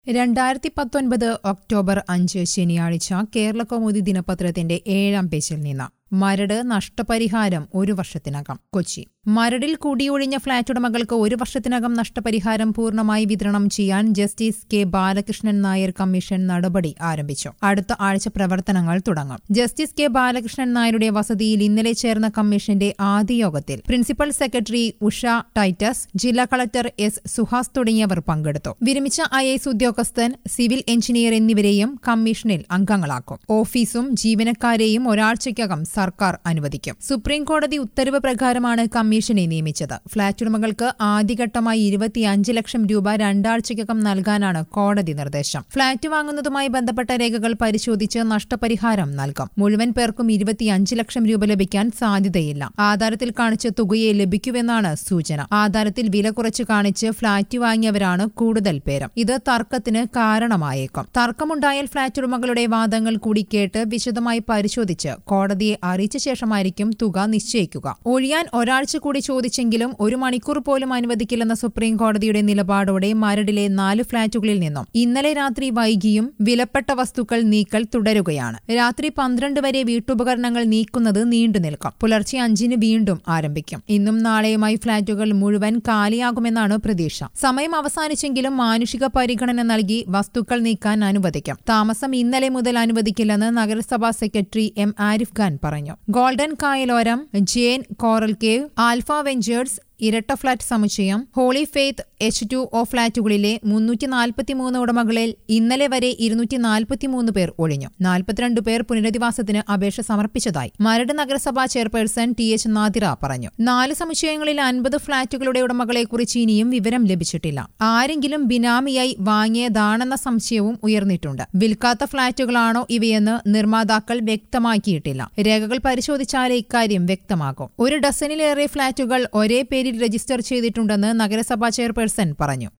രണ്ടായിരത്തി പത്തൊൻപത് ഒക്ടോബർ അഞ്ച് ശനിയാഴ്ച കേരള കൗമുദി ദിനപത്രത്തിന്റെ ഏഴാം പേജിൽ നിന്ന് മരട് നഷ്ടപരിഹാരം ഒരു വർഷത്തിനകം കൊച്ചി മരടിൽ കുടിയൊഴിഞ്ഞ ഫ്ളാറ്റ് ഉടമകൾക്ക് ഒരു വർഷത്തിനകം നഷ്ടപരിഹാരം പൂർണ്ണമായി വിതരണം ചെയ്യാൻ justice K Balakrishnan Nair commission നടപടി ആരംഭിച്ചു അടുത്ത ആഴ്ച പ്രവർത്തനങ്ങൾ തുടങ്ങും ജസ്റ്റിസ് കെ ബാലകൃഷ്ണൻ നായരുടെ വസതിയിൽ ഇന്നലെ ചേർന്ന കമ്മീഷന്റെ ആദ്യ യോഗത്തിൽ പ്രിൻസിപ്പൽ സെക്രട്ടറി ഉഷ ടൈറ്റസ് ജില്ലാ കളക്ടർ എസ് സുഹാസ് തുടങ്ങിയവർ പങ്കെടുത്തു വിരമിച്ച ഐ എസ് ഉദ്യോഗസ്ഥൻ സിവിൽ എഞ്ചിനീയർ എന്നിവരെയും കമ്മീഷനിൽ അംഗങ്ങളാക്കും ഓഫീസും ജീവനക്കാരെയും ഒരാഴ്ചയ്ക്കകം സർക്കാർ അനുവദിക്കും സുപ്രീം കോടതി ഉത്തരവ് പ്രകാരമാണ് കമ്മീഷനെ നിയമിച്ചത് ഫ്ളാറ്റ് ഉടമകൾക്ക് ആദ്യഘട്ടമായി ഇരുപത്തിയഞ്ച് ലക്ഷം രൂപ രണ്ടാഴ്ചയ്ക്കകം നൽകാനാണ് കോടതി നിർദ്ദേശം ഫ്ളാറ്റ് വാങ്ങുന്നതുമായി ബന്ധപ്പെട്ട രേഖകൾ പരിശോധിച്ച് നഷ്ടപരിഹാരം നൽകും മുഴുവൻ പേർക്കും ഇരുപത്തിയഞ്ച് ലക്ഷം രൂപ ലഭിക്കാൻ സാധ്യതയില്ല ആധാരത്തിൽ കാണിച്ച തുകയെ ലഭിക്കുമെന്നാണ് സൂചന ആധാരത്തിൽ വില കുറച്ച് കാണിച്ച് ഫ്ളാറ്റ് വാങ്ങിയവരാണ് കൂടുതൽ പേരും ഇത് തർക്കത്തിന് കാരണമായേക്കും തർക്കമുണ്ടായാൽ ഫ്ളാറ്റ് ഉടമകളുടെ വാദങ്ങൾ കൂടി കേട്ട് വിശദമായി പരിശോധിച്ച് കോടതിയെ അറിയിച്ച ശേഷമായിരിക്കും തുക നിശ്ചയിക്കുക ഒഴിയാൻ ഒരാഴ്ച കൂടി ചോദിച്ചെങ്കിലും ഒരു മണിക്കൂർ പോലും അനുവദിക്കില്ലെന്ന സുപ്രീം കോടതിയുടെ നിലപാടോടെ മരടിലെ നാല് ഫ്ളാറ്റുകളിൽ നിന്നും ഇന്നലെ രാത്രി വൈകിയും വിലപ്പെട്ട വസ്തുക്കൾ നീക്കൽ തുടരുകയാണ് രാത്രി പന്ത്രണ്ട് വരെ വീട്ടുപകരണങ്ങൾ നീക്കുന്നത് നീണ്ടുനിൽക്കും പുലർച്ചെ അഞ്ചിന് വീണ്ടും ആരംഭിക്കും ഇന്നും നാളെയുമായി ഫ്ളാറ്റുകൾ മുഴുവൻ കാലിയാകുമെന്നാണ് പ്രതീക്ഷ സമയം അവസാനിച്ചെങ്കിലും മാനുഷിക പരിഗണന നൽകി വസ്തുക്കൾ നീക്കാൻ അനുവദിക്കും താമസം ഇന്നലെ മുതൽ അനുവദിക്കില്ലെന്ന് നഗരസഭാ സെക്രട്ടറി എം ആരിഫ് ഖാൻ പറഞ്ഞു golden Kayaloram Jain coral cove alpha ventures ഇരട്ട ഫ്ളാറ്റ് സമുച്ചയം holy faith H two O ഫ്ളാറ്റുകളിലെ മുന്നൂറ്റി നാൽപ്പത്തിമൂന്ന് ഉടമകളിൽ ഇന്നലെ വരെ ഇരുന്നൂറ്റി നാൽപ്പത്തിമൂന്ന് പേർ ഒഴിഞ്ഞു നാൽപ്പത്തിരണ്ട് പേർ പുനരധിവാസത്തിന് അപേക്ഷ സമർപ്പിച്ചതായി മരട് നഗരസഭാ ചെയർപേഴ്സൺ ടി എച്ച് നാദിറ പറഞ്ഞു നാല് സമുച്ചയങ്ങളിൽ അൻപത് ഫ്ളാറ്റുകളുടെ ഉടമകളെക്കുറിച്ച് ഇനിയും വിവരം ലഭിച്ചിട്ടില്ല ആരെങ്കിലും ബിനാമിയായി വാങ്ങിയതാണെന്ന സംശയവും ഉയർന്നിട്ടുണ്ട് വിൽക്കാത്ത ഫ്ളാറ്റുകളാണോ ഇവയെന്ന് നിർമ്മാതാക്കൾ വ്യക്തമാക്കിയിട്ടില്ല രേഖകൾ പരിശോധിച്ചാലേ ഇക്കാര്യം വ്യക്തമാകും ഒരു ഡസനിലേറെ ഫ്ളാറ്റുകൾ ഒരേ പേരിൽ രജിസ്റ്റർ ചെയ്തിട്ടുണ്ടെന്ന് നഗരസഭാ ചെയർപേഴ്സൺ പറഞ്ഞു